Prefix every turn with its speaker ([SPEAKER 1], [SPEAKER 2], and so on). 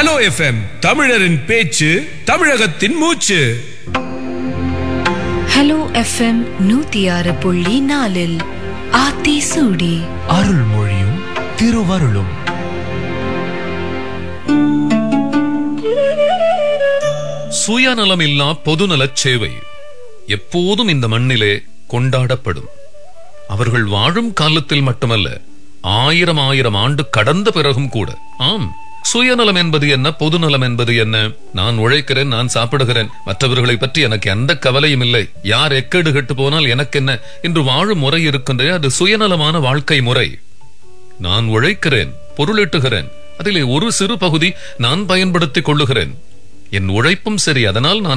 [SPEAKER 1] hello FM தமிழரின் பேச்சு தமிழகத்தின் மூச்சு
[SPEAKER 2] ஹலோ எஃப்எம் நூத்தி ஆறு புள்ளி நாலில் ஆத்தி சூடி
[SPEAKER 3] அருள்மொழியும் திருவருளும்
[SPEAKER 4] சுயநலமில்லா பொதுநலச் சேவை எப்போதும் இந்த மண்ணிலே கொண்டாடப்படும் அவர்கள் வாழும் காலத்தில் மட்டுமல்ல ஆயிரம் ஆயிரம் ஆண்டு கடந்த பிறகும் கூட ஆம் சுயநலம் என்பது என்ன பொதுநலம் என்பது என்ன நான் உழைக்கிறேன் நான் சாப்பிடுகிறேன் மற்றவர்களை பற்றி எனக்கு எந்த கவலையும் இல்லை யார் எக்கேடு கெட்டு போனால் எனக்கு என்ன என்று வாழும் முறை இருக்கின்றே அது சுயநலமான வாழ்க்கை முறை நான் உழைக்கிறேன் பொருளீட்டுகிறேன் அதிலே ஒரு சிறு பகுதி நான் பயன்படுத்திக் கொள்ளுகிறேன் என் உழைப்பும் சரி அதனால் நான்